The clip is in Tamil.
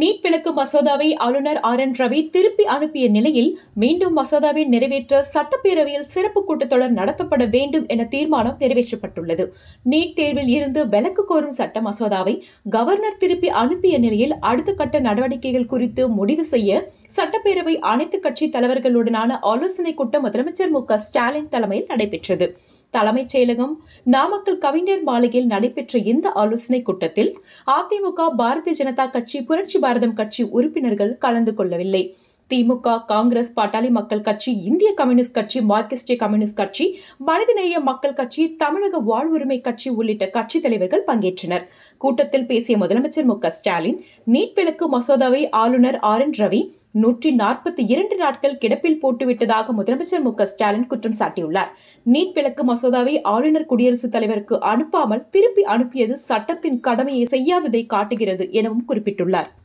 நீட் விலக்கு மசோதாவை ஆளுநர் ஆர் என் ரவி திருப்பி அனுப்பிய நிலையில் மீண்டும் மசோதாவை நிறைவேற்ற சட்டப்பேரவையில் சிறப்பு கூட்டத்தொடர் நடத்தப்பட வேண்டும் என தீர்மானம் நிறைவேற்றப்பட்டுள்ளது நீட் தேர்வில் இருந்து விலக்கு கோரும் சட்ட மசோதாவை கவர்னர் திருப்பி அனுப்பிய நிலையில் அடுத்த கட்ட நடவடிக்கைகள் குறித்து முடிவு செய்ய சட்டப்பேரவை அனைத்து கட்சி தலைவர்களுடனான ஆலோசனைக் கூட்டம் முதலமைச்சர் மு க ஸ்டாலின் தலைமையில் நடைபெற்றது தலைமைச் செயலகம் நாமக்கல் கவிஞர் மாளிகையில் நடைபெற்ற இந்த ஆலோசனைக் கூட்டத்தில் அதிமுக பாரதிய ஜனதா கட்சி புரட்சி பாரதம் கட்சி உறுப்பினர்கள் கலந்து கொள்ளவில்லை திமுக காங்கிரஸ் பாட்டாளி மக்கள் கட்சி இந்திய கம்யூனிஸ்ட் கட்சி மார்க்சிஸ்ட் கம்யூனிஸ்ட் கட்சி மனிதநேய மக்கள் கட்சி தமிழக வாழ்வுரிமை கட்சி உள்ளிட்ட கட்சி தலைவர்கள் பங்கேற்றனர் கூட்டத்தில் பேசிய முதலமைச்சர் மு க ஸ்டாலின் நீட் விலக்கு மசோதாவை ஆளுநர் ஆர் என் ரவி நூற்றி நாற்பத்தி இரண்டு நாட்கள் கிடப்பில் போட்டுவிட்டதாக முதலமைச்சர் மு க ஸ்டாலின் குற்றம் சாட்டியுள்ளார் நீட் விலக்கு மசோதாவை ஆளுநர் குடியரசுத் தலைவருக்கு அனுப்பாமல் திருப்பி அனுப்பியது சட்டத்தின் கடமையை செய்யாததை காட்டுகிறது எனவும் குறிப்பிட்டுள்ளார்